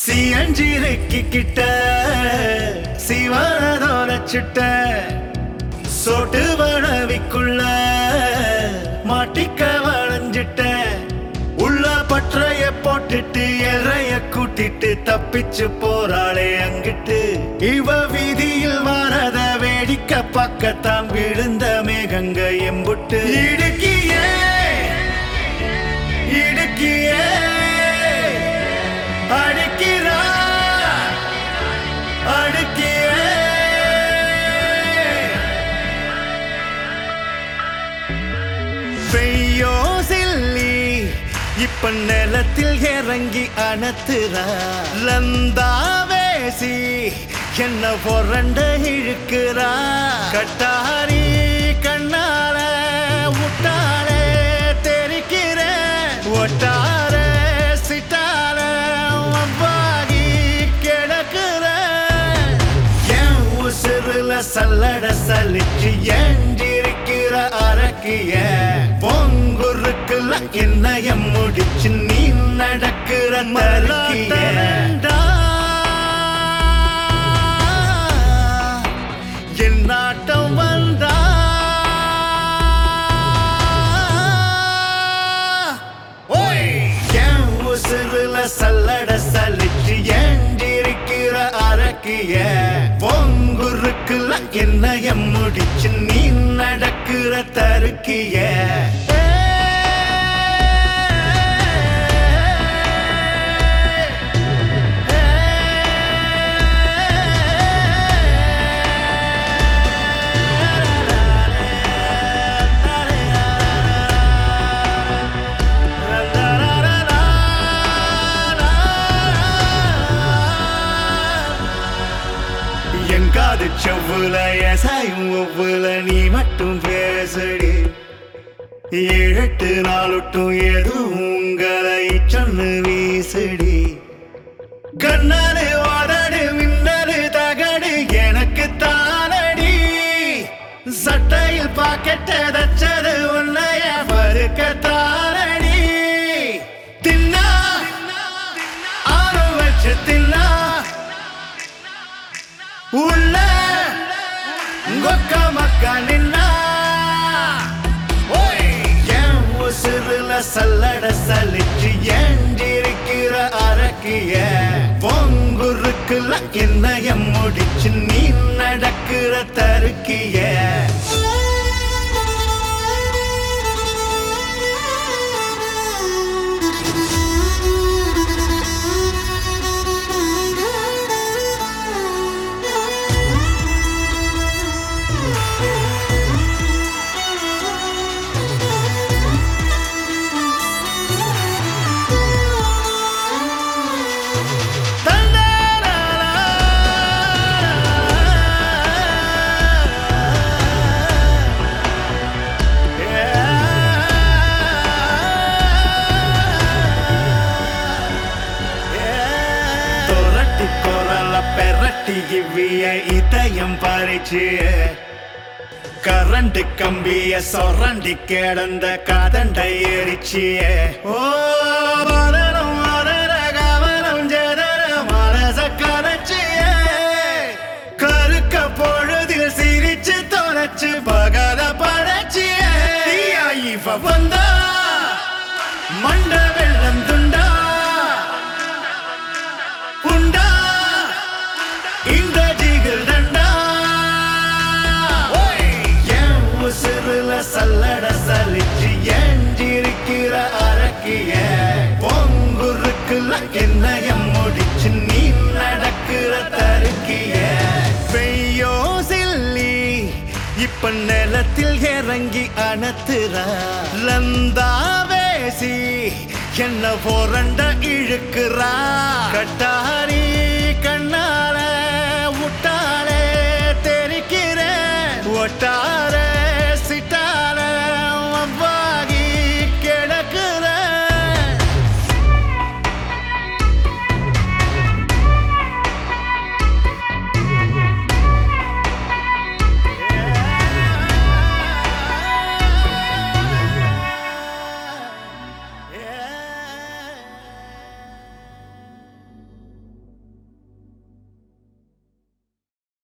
சியஞ்சிரைக்கு கிட்ட சிவனதோர சிட்ட சொட்டு வளவிக்குள்ள மாட்டிக்க வளைஞ்சிட்ட உள்ள பற்றைய போட்டுட்டு எறைய கூட்டிட்டு தப்பிச்சு போறாளே அங்கிட்டு இவ வீதியில் வரத வேடிக்கை பக்கத்தான் விழுந்த மேகங்க எம்புட்டு இடுக்கியே இடுக்கியே அடிக்கிறா அடிக்கியே பெய்யோ சில்லி இப்ப நிலத்தில் இறங்கி அணத்துறா லந்தாவேசி என்ன பொறண்ட இழுக்கிறா கட்டாரி கண்ணால முட்டாளே தெரிக்கிற ஒட்டார சிட்டால வவ்வாகி கிடக்குற என் உசுருல சல்லட சலிச்சு ஏஞ்சிருக்கிற அரக்கிய பொங்குருக்குல என்னைய முடிச்சு நீ நடக்கிற மலக்கிய என் நாட்டம் வந்தா ஓய் என் உசுருல சல்லட சலிச்சு ஏஞ்சிருக்கிற அரக்கிய பொங்குருக்குல என்னைய முடிச்சு நீ நடக்கிற தருக்கிய எங்காது செவ்வுல எசாயும் ஒவ்வொல நீ மட்டும் பேசடி ஏழெட்டு நாளொட்டும் எதுவும் உங்களை சொன்னு வீசடி கண்ணாடு வாடாடு மின்னலு தகடு எனக்கு தானடி சட்டையில் பாக்கெட்ட தச்சது உன்னைய பருக்க தானடி தின்னா ஆறு வச்சு தின்னா உள்ள கொக்க மக்கா நின்னா ஓய், என் உசுருல சல்லட சலிச்சு ஏஞ்சிருக்கிற அரக்கிய பொங்குருக்குல என்னைய முடிச்சு நீ நடக்கிற தருக்கிய தொரட்டி கொரல பெரட்டி இவ்விய இதயம் பறிச்சு கரண்ட் கம்பிய சொரண்டி கிடந்த கதண்டை எரிச்சிய ஓ வரணும் வரர கவனம் ஜெதர மனச கரைச்சிய கருக்க பொழுதில் சிரிச்சு தொலைச்சு பகல படைச்சிய தீயா இவ வந்தா மண்ட வெள்ளம் துண்டா உண்டா இந்த ஜிகில் தண்டா ஓய், என் உசுருல சல்லட சலிச்சு ஏஞ்சிருக்கிற அரக்கிய பொங்குருக்குல என்னைய முடிச்சு நீ நடக்கிற தருக்கிய பெய்யோ சில்லி இப்ப நிலத்தில் இறங்கி அணத்துறா லந்தாவேசி என்ன போரண்ட இழுக்கிறா